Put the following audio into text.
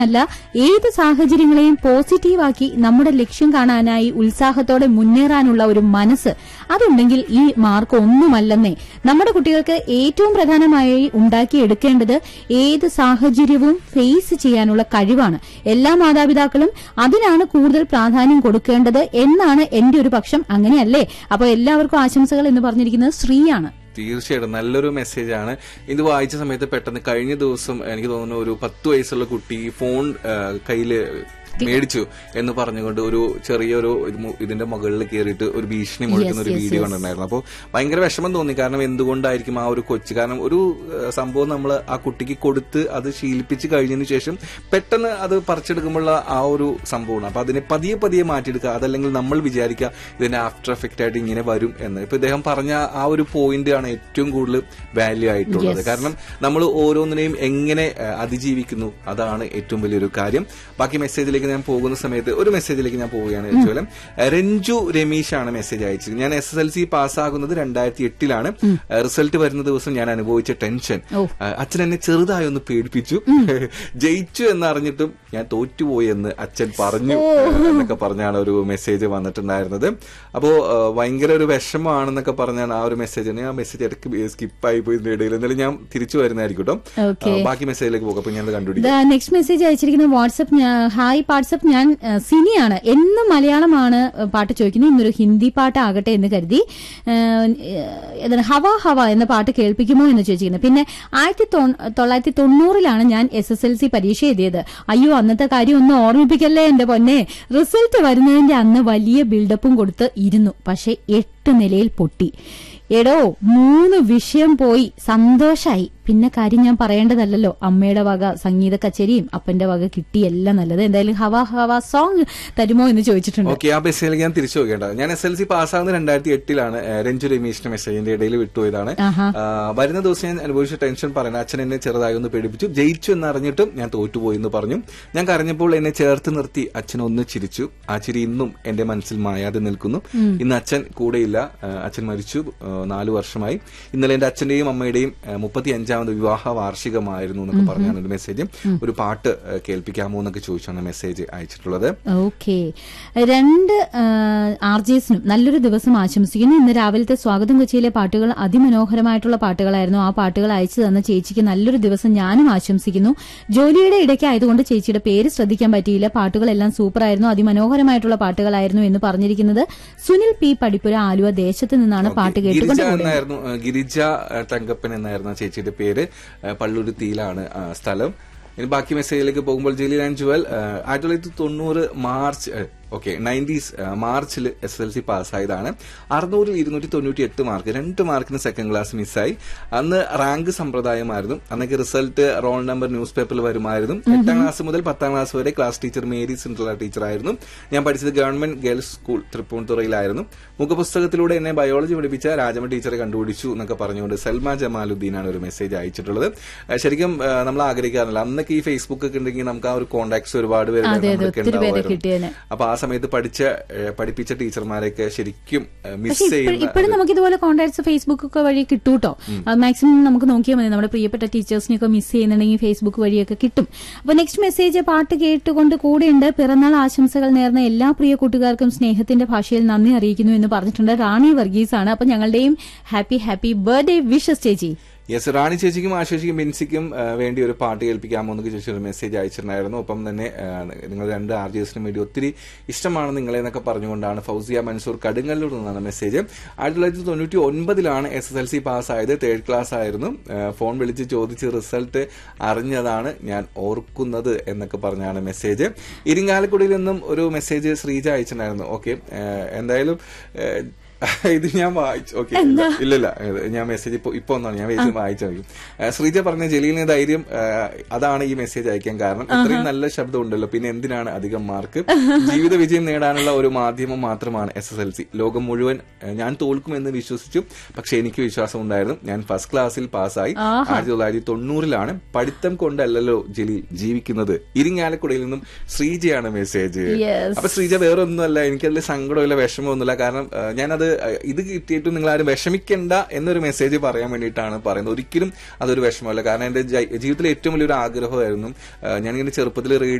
അല്ല ഏത് സാഹചര്യങ്ങളെയും പോസിറ്റീവാക്കി നമ്മുടെ ലക്ഷ്യം കാണാനായി ഉത്സാഹത്തോടെ മുന്നേറാനുള്ള ഒരു മനസ്സ് അതുണ്ടെങ്കിൽ ഈ മാർക്ക് ഒന്നുമല്ലെന്നേ നമ്മുടെ കുട്ടികൾക്ക് ഏറ്റവും പ്രധാനമായി ഉണ്ടാക്കിയെടുക്കേണ്ടത് ഏത് സാഹചര്യവും ഫേസ് ചെയ്യാനുള്ള കഴിവാണ് എല്ലാ മാതാപിതാക്കളും അതിനാണ് കൂടുതൽ പ്രാധാന്യം കൊടുക്കേണ്ടത് എന്നാണ് എന്റെ ഒരു പക്ഷം അങ്ങനെയല്ലേ അപ്പോൾ എല്ലാവർക്കും ആശംസകൾ എന്ന് പറഞ്ഞിരിക്കുന്നത് ശ്രീയാണ് തീർച്ചയായിട്ടും നല്ലൊരു മെസ്സേജ് ആണ് ഇത് വായിച്ച സമയത്ത് പെട്ടെന്ന് കഴിഞ്ഞ ദിവസം എനിക്ക് തോന്നുന്നു ഒരു പത്ത് വയസ്സുള്ള കുട്ടി ഫോൺ കയ്യിൽ മേടിച്ചു എന്ന് പറഞ്ഞുകൊണ്ട് ഒരു ചെറിയൊരു ഇത് മു- ഇതിന്റെ മുകളിൽ കയറിയിട്ട് ഒരു ഭീഷണി മുഴക്കുന്ന ഒരു yes, വീഡിയോ yes. കണ്ടിട്ടുണ്ടായിരുന്നു അപ്പോൾ ഭയങ്കര വിഷമം തോന്നി കാരണം എന്തുകൊണ്ടായിരിക്കും ആ ഒരു കൊച്ചു കാരണം ഒരു ഏഹ്, സംഭവം നമ്മൾ ആ കുട്ടിക്ക് കൊടുത്ത് അത് ശീലിപ്പിച്ച് കഴിഞ്ഞതിന് ശേഷം പെട്ടെന്ന് അത് പറിച്ചെടുക്കുമ്പോഴുള്ള ആ ഒരു സംഭവമാണ് അപ്പൊ അതിനെ പതിയെ പതിയെ മാറ്റിയെടുക്കുക അതല്ലെങ്കിൽ നമ്മൾ വിചാരിക്കുക ഇതിന്റെ ആഫ്റ്റർ എഫക്റ്റ് ആയിട്ട് ഇങ്ങനെ വരും എന്ന് ഇപ്പൊ ഇദ്ദേഹം പറഞ്ഞ ആ ഒരു പോയിന്റ് ആണ് ഏറ്റവും കൂടുതൽ വാല്യൂ ആയിട്ടുള്ളത് Yes. കാരണം നമ്മൾ ഓരോന്നിനെയും എങ്ങനെ ഏഹ്, അതിജീവിക്കുന്നു അതാണ് ഏറ്റവും വലിയൊരു കാര്യം ബാക്കി മെസ്സേജിലേക്ക് ഞാൻ പോകുന്ന സമയത്ത് ഒരു മെസ്സേജിലേക്ക് ഞാൻ പോവുകയാണ് ചോലം രഞ്ജു രമീഷ് ആണ് മെസ്സേജ് അയച്ചത് ഞാൻ എസ് എസ് എൽ സി പാസ്സാകുന്നത് രണ്ടായിരത്തി എട്ടിലാണ് റിസൾട്ട് വരുന്ന ദിവസം ഞാൻ അനുഭവിച്ച ടെൻഷൻ ഓ. ഏഹ്, അച്ഛൻ എന്നെ ചെറുതായി ഒന്ന് പേടിപ്പിച്ചു ജയിച്ചു എന്നറിഞ്ഞിട്ടും ഞാൻ തോറ്റുപോയി എന്ന് അച്ഛൻ പറഞ്ഞു ഏഹ്, എന്നൊക്കെ പറഞ്ഞാണ് ഒരു മെസ്സേജ് വന്നിട്ടുണ്ടായിരുന്നത് അപ്പോ ഏഹ്, ഭയങ്കര ഒരു വിഷമമാണെന്നൊക്കെ പറഞ്ഞാണ് ആ ഒരു മെസ്സേജ് ആ മെസ്സേജ് ഇടയ്ക്ക് സ്കിപ്പായി പോയി ഇതിന്റെ ഇടയിൽ എന്നാലും ഞാൻ തിരിച്ചു വരുന്നതായിരിക്കും കേട്ടോ Okay. ഏഹ്, ബാക്കി മെസ്സേജിലേക്ക് പോകാം അപ്പൊ ഞാൻ കണ്ടുപിടിക്കാം നെക്സ്റ്റ് മെസ്സേജ് അയച്ചിരിക്കുന്ന വാട്സപ്പ് ഹായ് വാട്സപ്പ് ഞാൻ ആ, സിനിയാണ് എന്നും മലയാളമാണ് ആ, പാട്ട് ചോദിക്കുന്നത് ഇന്നൊരു ഹിന്ദി പാട്ടാകട്ടെ എന്ന് കരുതി ആ, ഏതാണ് ഹവ ഹവ എന്ന പാട്ട് കേൾപ്പിക്കുമോ എന്ന് ചോദിച്ചിരിക്കുന്നത് പിന്നെ ആയിരത്തി തൊ- തൊള്ളായിരത്തി തൊണ്ണൂറിലാണ് ഞാൻ എസ് എസ് എൽ സി പരീക്ഷ എഴുതിയത് അയ്യോ അന്നത്തെ കാര്യം ഒന്ന് ഓർമ്മിപ്പിക്കല്ലേ എന്റെ പൊന്നെ റിസൾട്ട് വരുന്നതിന്റെ അന്ന് വലിയ ബിൽഡപ്പും കൊടുത്ത് ഇരുന്നു പക്ഷെ എട്ട് നിലയിൽ പൊട്ടി എടോ മൂന്ന് വിഷയം പോയി സന്തോഷായി പിന്നെ കാര്യം ഞാൻ പറയേണ്ടതല്ലല്ലോ അമ്മയുടെ വക സംഗീത കച്ചേരിയും അപ്പന്റെ വക കിട്ടിയെല്ലാം നല്ലത് എന്തായാലും ഹവ ഹവ സോങ് തരുമോ എന്ന് ചോദിച്ചിട്ടുണ്ട് ഓക്കെ ആ മെസ്സേജിലേക്ക് ഞാൻ തിരിച്ചു നോക്കേണ്ട ഞാൻ എസ് എൽ സി പാസ്സാകുന്ന രണ്ടായിരത്തി എട്ടിലാണ് ഏഹ്, രഞ്ജു രമേശിന്റെ മെസ്സേജിന്റെ ഇടയിൽ വിട്ടുപോയതാണ് ആഹാ. ആ, വരുന്ന ദിവസം ഞാൻ അനുഭവിച്ച ടെൻഷൻ പറയുന്നത് അച്ഛൻ എന്നെ ചെറുതായി ഒന്ന് പേടിപ്പിച്ചു ജയിച്ചു എന്നറിഞ്ഞിട്ടും ഞാൻ തോറ്റുപോയി എന്ന് പറഞ്ഞു ഞാൻ കരഞ്ഞപ്പോൾ എന്നെ ചേർത്ത് നിർത്തി അച്ഛൻ ഒന്ന് ചിരിച്ചു ആ ചിരി ഇന്നും എന്റെ മനസ്സിൽ മായാതെ നിൽക്കുന്നു ഇന്ന് അച്ഛൻ കൂടെയില്ല ആ, അച്ഛൻ മരിച്ചു ആ, നാലു വർഷമായി ഇന്നലെ എന്റെ അച്ഛന്റെയും അമ്മയുടെയും മുപ്പത്തി അഞ്ചാമത് വിവാഹ വാർഷികമായിരുന്നു എന്നൊക്കെ പറഞ്ഞാണ് ഒരു മെസ്സേജ് ഒരു പാട്ട് ആ, കേൾപ്പിക്കാമോ എന്നൊക്കെ ചോദിച്ചാണ് മെസ്സേജ് അയച്ചിട്ടുള്ളത് ഓക്കെ രണ്ട് ആർ ജെസിനും നല്ലൊരു ദിവസം ആശംസിക്കുന്നു ഇന്ന് രാവിലത്തെ സ്വാഗതം കൊച്ചിയിലെ പാട്ടുകൾ അതിമനോഹരമായിട്ടുള്ള പാട്ടുകളായിരുന്നു ആ പാട്ടുകൾ അയച്ചു തന്ന ചേച്ചിക്ക് നല്ലൊരു ദിവസം ഞാനും ആശംസിക്കുന്നു ജോലിയുടെ ഇടയ്ക്ക് ആയതുകൊണ്ട് ചേച്ചിയുടെ പേര് ശ്രദ്ധിക്കാൻ പറ്റിയില്ല പാട്ടുകളെല്ലാം സൂപ്പറായിരുന്നു അതിമനോഹരമായിട്ടുള്ള പാട്ടുകളായിരുന്നു എന്ന് പറഞ്ഞിരിക്കുന്നത് സുനിൽ പി പടിപ്പുര ആലുവ ദേശത്ത് നിന്നാണ് പാട്ട് ഗിരിജ കേട്ടുകൊണ്ട് പോകുന്നത് എന്നായിരുന്നു ആ, ഗിരിജ ആ, തങ്കപ്പൻ എന്നായിരുന്നു ആ ചേച്ചിയുടെ പേര് ആ, പള്ളുരുത്തിയിലാണ് ആ, സ്ഥലം ഇനി ബാക്കി മെസ്സേജിലേക്ക് പോകുമ്പോൾ ജലീൽ ആൻഡ് ജുവൽ ആ, ആയിരത്തി തൊള്ളായിരത്തി തൊണ്ണൂറ് മാർച്ച് ഓക്കെ നയൻറ്റീസ് മാർച്ചിൽ എസ് എസ് എൽ സി പാസ്സായതാണ് അറുന്നൂറിൽ ഇരുന്നൂറ്റി തൊണ്ണൂറ്റി എട്ട് മാർക്ക് രണ്ട് മാർക്കിന് സെക്കൻഡ് ക്ലാസ് മിസ്സായി അന്ന് റാങ്ക് സമ്പ്രദായമായിരുന്നു അന്നൊക്കെ റിസൾട്ട് റോൾ നമ്പർ ന്യൂസ് പേപ്പറിൽ വരുമായിരുന്നു എട്ടാം ക്ലാസ് മുതൽ പത്താം ക്ലാസ് വരെ ക്ലാസ് ടീച്ചർ മേരി സിൻഡ്രല ടീച്ചറായിരുന്നു ഞാൻ പഠിച്ചത് ഗവൺമെന്റ് ഗേൾസ് സ്കൂൾ തൃപ്പൂണിത്തുറയിലായിരുന്നു മുഖപുസ്തകത്തിലൂടെ എന്നെ ബയോളജി പഠിപ്പിച്ച രാജമ്മ ടീച്ചറെ കണ്ടുപിടിച്ചു എന്നൊക്കെ പറഞ്ഞുകൊണ്ട് സൽമ ജമാലുദ്ദീനാണ് ഒരു മെസ്സേജ് അയച്ചിട്ടുള്ളത് ആ, ശരിക്കും ആ, നമ്മൾ ആഗ്രഹിക്കാറില്ല അന്നൊക്കെ ഈ ഫേസ്ബുക്ക് ഒക്കെ ഉണ്ടെങ്കിൽ നമുക്ക് ആ ഒരു കോണ്ടാക്ട്സ് ഒരുപാട് പേര് അതെ, അതെ, നമ്മൾക്ക് ഒത്തിരി പേരെ ഉണ്ടാവുമായിരുന്നു. കിട്ടിയേനെ. അപ്പൊ ആ സമയത്ത് പഠിച്ച ഏ, പഠിപ്പിച്ച ടീച്ചർമാരെയൊക്കെ ശരിക്കും മിസ് പക്ഷെ ചെയ്യുന്ന ഇപ്പോഴും നമുക്ക് ഇതുപോലെ കോൺടാക്ട്സ് ഫേസ്ബുക്ക് ഒക്കെ വഴി കിട്ടൂട്ടോ മാക്സിമം നമുക്ക് നോക്കിയാൽ മതി നമ്മുടെ പ്രിയപ്പെട്ട ടീച്ചേഴ്സിനെയൊക്കെ മിസ് ചെയ്യുന്നുണ്ടെങ്കിൽ ഫേസ്ബുക്ക് വഴിയൊക്കെ കിട്ടും അപ്പൊ നെക്സ്റ്റ് മെസ്സേജ് പാട്ട് കേട്ടുകൊണ്ട് കൂടെയുണ്ട് പിറന്നാൾ ആശംസകൾ നേർന്ന എല്ലാ പ്രിയ കൂട്ടുകാർക്കും സ്നേഹത്തിന്റെ ഭാഷയിൽ നന്ദി അറിയിക്കുന്നു എന്ന് പറഞ്ഞിട്ടുണ്ട് റാണി വർഗീസ് ആണ് അപ്പൊ ഞങ്ങളുടെയും ഹാപ്പി ഹാപ്പി ബർത്ത്ഡേ വിഷസ് ചേച്ചി യെസ് റാണി ചേച്ചിക്കും ആശേഷിക്കും ബിൻസിക്കും ആ, വേണ്ടി ഒരു പാട്ട് കേൾപ്പിക്കാമോ എന്നൊക്കെ ചോദിച്ചൊരു മെസ്സേജ് അയച്ചിട്ടുണ്ടായിരുന്നു ഒപ്പം തന്നെ ആ, നിങ്ങൾ രണ്ട് ആർ ജി എസിനും വേണ്ടി ഒത്തിരി ഇഷ്ടമാണ് നിങ്ങളെ എന്നൊക്കെ പറഞ്ഞുകൊണ്ടാണ് ഫൗസിയ മൻസൂർ കടുങ്ങല്ലൂർ നിന്നാണ് മെസ്സേജ് ആയിരത്തി തൊള്ളായിരത്തി തൊണ്ണൂറ്റി ഒൻപതിലാണ് എസ് എസ് എൽ സി പാസ്സായത് തേർഡ് ക്ലാസ് ആയിരുന്നു ആ, ഫോൺ വിളിച്ച് ചോദിച്ച് റിസൾട്ട് അറിഞ്ഞതാണ് ഞാൻ ഓർക്കുന്നത് എന്നൊക്കെ പറഞ്ഞാണ് മെസ്സേജ് ഇരിങ്ങാലക്കുടിയിൽ നിന്നും ഒരു മെസ്സേജ് ശ്രീജ അയച്ചിട്ടുണ്ടായിരുന്നു ഓക്കെ എന്തായാലും ആ, ഇത് ഞാൻ വായിച്ചു ഓക്കെ ഇല്ലില്ല ഇത് ഞാൻ മെസ്സേജ് ഇപ്പൊ ഇപ്പൊ ഒന്നാണ് ഞാൻ വേഗം വായിച്ചു നോക്കും ശ്രീജ പറഞ്ഞ ജലീലിന് ധൈര്യം ആ, അതാണ് ഈ മെസ്സേജ് അയക്കാൻ കാരണം ഇത്രയും നല്ല ശബ്ദം ഉണ്ടല്ലോ പിന്നെ എന്തിനാണ് അധികം മാർക്ക് ജീവിത വിജയം നേടാനുള്ള ഒരു മാധ്യമം മാത്രമാണ് എസ് എസ് എൽ സി ലോകം മുഴുവൻ ആ, ഞാൻ തോൽക്കുമെന്ന് വിശ്വസിച്ചു പക്ഷെ എനിക്ക് വിശ്വാസം ഉണ്ടായിരുന്നു ഞാൻ ഫസ്റ്റ് ക്ലാസ്സിൽ പാസ്സായി ആയിരത്തി തൊള്ളായിരത്തി തൊണ്ണൂറിലാണ് പഠിത്തം കൊണ്ടല്ലല്ലോ ജലീൽ ജീവിക്കുന്നത് ഇരിങ്ങാലക്കുടയിൽ നിന്നും ശ്രീജയാണ് മെസ്സേജ് Yes. അപ്പൊ ശ്രീജ വേറെ ഒന്നുമല്ല എനിക്കതിൽ സങ്കടമില്ല വിഷമമൊന്നുമില്ല കാരണം ആ, ഞാനത് അഹ് ഇത് കിട്ടിയിട്ടും നിങ്ങൾ ആരും വിഷമിക്കണ്ട എന്നൊരു മെസ്സേജ് പറയാൻ വേണ്ടിയിട്ടാണ് പറയുന്നത് ഒരിക്കലും അതൊരു വിഷമമല്ല കാരണം എന്റെ ജൈ- ജീവിതത്തിലെ ഏറ്റവും വലിയൊരു ആഗ്രഹമായിരുന്നു അഹ് ഞാനിങ്ങനെ ചെറുപ്പത്തിൽ